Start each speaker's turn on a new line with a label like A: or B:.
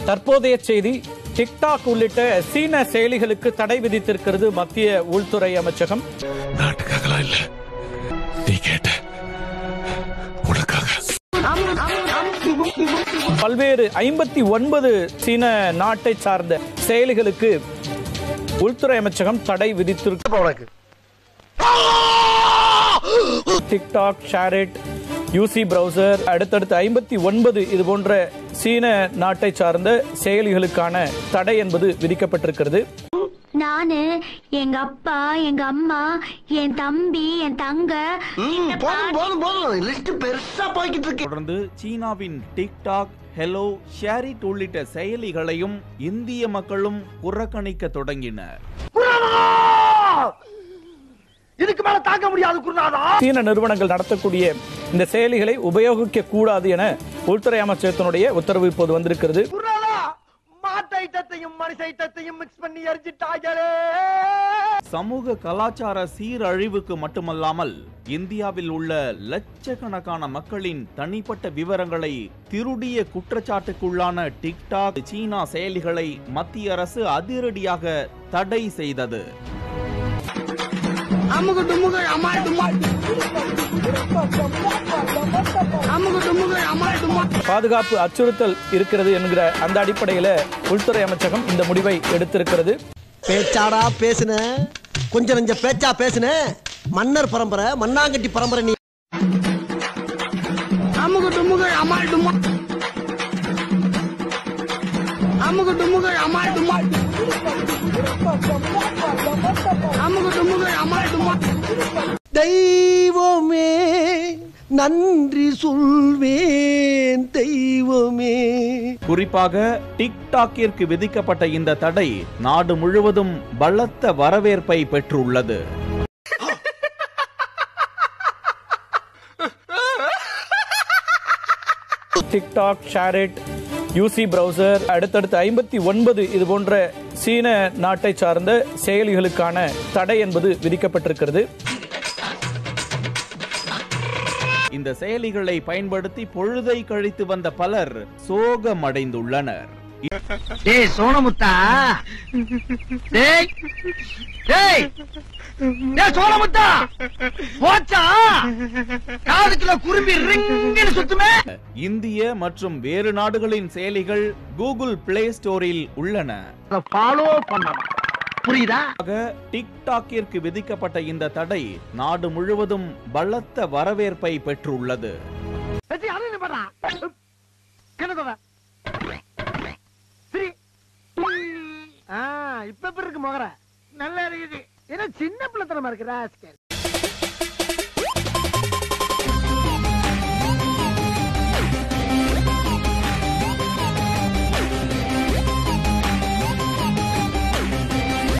A: தற்போதைய செய்தி டிக்டாக் உள்ளிட்ட சீன செயலிகளுக்கு தடை விதித்திருக்கிறது மத்திய உள்துறை அமைச்சகம்
B: நாட்டுக்காகலாம் இல்ல நீ கேட்ட உனக்காக
A: பல்வேறு ஐம்பத்தி ஒன்பது சீன நாட்டை சார்ந்த செயலிகளுக்கு உள்துறை அமைச்சகம் தடை விதித்திருக்கு டிக்டாக் ஷேரிட் யூசி பிரவுசர் அடுத்தடுத்து ஐம்பத்தி ஒன்பது இது போன்ற சீன நாட்டை சார்ந்த செயலிகளுக்கான தடை என்பது விதிக்கப்பட்டிருக்கிறது
C: நானு எங்க அப்பா எங்க அம்மா என் தம்பி என் தங்க
D: ம், போதும் போதும் போதும் லிஸ்ட் பெருசா போய்கிட்டு இருக்கு
E: தொடர்ந்து சீனாவின் டிக்டாக் ஹெலோ ஷேரிட் உள்ளிட்ட செயலிகளையும் இந்திய மக்களும் புறக்கணிக்க தொடங்கினர்
D: இதுக்கு மேல தாங்க முடியாது குருநாதா
A: சீன நிறுவனங்கள் நடத்தக்கூடிய இந்த செயலிகளை உபயோகிக்க கூடாது என உள்துறை அமைச்சகத்தினுடைய உத்தரவு இப்போது வந்திருக்கிறது
D: குருநாதா மாட்டு ஐட்டத்தையும் மனுஷ ஐட்டத்தையும் மிக்ஸ் பண்ணி எரிஞ்சிட்டாங்களே
E: சமூக கலாச்சார சீரழிவுக்கு மட்டுமல்லாமல் இந்தியாவில் உள்ள லட்சக்கணக்கான மக்களின் தனிப்பட்ட விவரங்களை திருடிய குற்றச்சாட்டுக்குள்ளான டிக்டாக் சீனா செயலிகளை மத்திய அரசு அதிரடியாக தடை செய்தது
D: அமுகு டுமுகு அமால் டுமால் அமுகு டுமுகு அமால் டுமால்
A: பாதுகாப்பு அச்சுறுத்தல் இருக்கிறது என்கிற அந்த அடிப்படையில உள்துறை அமைச்சகம் இந்த முடிவை எடுத்திருக்கிறது
F: பேச்சாடா பேசுன கொஞ்சம் நெஞ்ச பேச்சா பேசுன மன்னர் பரம்பரை மண்ணாங்கட்டி பரம்பரை நீ
D: அமுகு டுமுகு அமால் டுமால் அமுகு டுமுகு அமால் டுமால் அமுகு டுமுகு அமால் டுமால்
F: தெய்வமே நன்றி சொல்வேன் தெய்வமே
E: குறிப்பாக டிக்டாக்கிற்கு விதிக்கப்பட்ட இந்த தடை நாடு முழுவதும் பலத்த வரவேற்பை பெற்றுள்ளது
A: டிக்டாக் ஷேரிட் யூசி பிரவுசர் அடுத்தடுத்து ஐம்பத்தி ஒன்பது இது போன்ற சீன நாட்டை சார்ந்த செயலிகளுக்கான தடை என்பது விதிக்கப்பட்டிருக்கிறது
E: இந்த செயலிகளை பயன்படுத்தி பொழுதை கழித்து வந்த பலர் சோகமடைந்துள்ளனர்
D: டேய் சோனமுத்தா டேய் டேய் டேய் சோனமுத்தா போச்சா காதுக்குள்ள குரும்பி ரிங்குன்னு சுத்துமே
E: இந்திய மற்றும் வேறு நாடுகளின் செயலிகள் கூகுள் பிளே ஸ்டோரில் உள்ளன
D: ஃபாலோ பண்ணணும் புரியுதா
E: ஆக, டிக்டாக்கிற்கு விதிக்கப்பட்ட இந்த தடை நாடு முழுவதும் பலத்த வரவேற்பை பெற்றுள்ளது
D: வெச்சி அது என்ன பண்றா கிணத்தவ சரி ஆ இப்ப எப்படி இருக்கு முகர நல்லா இருக்குது ஏன்னா சின்ன பிள்ளைத்தனமா இருக்கு ராஸ்கல்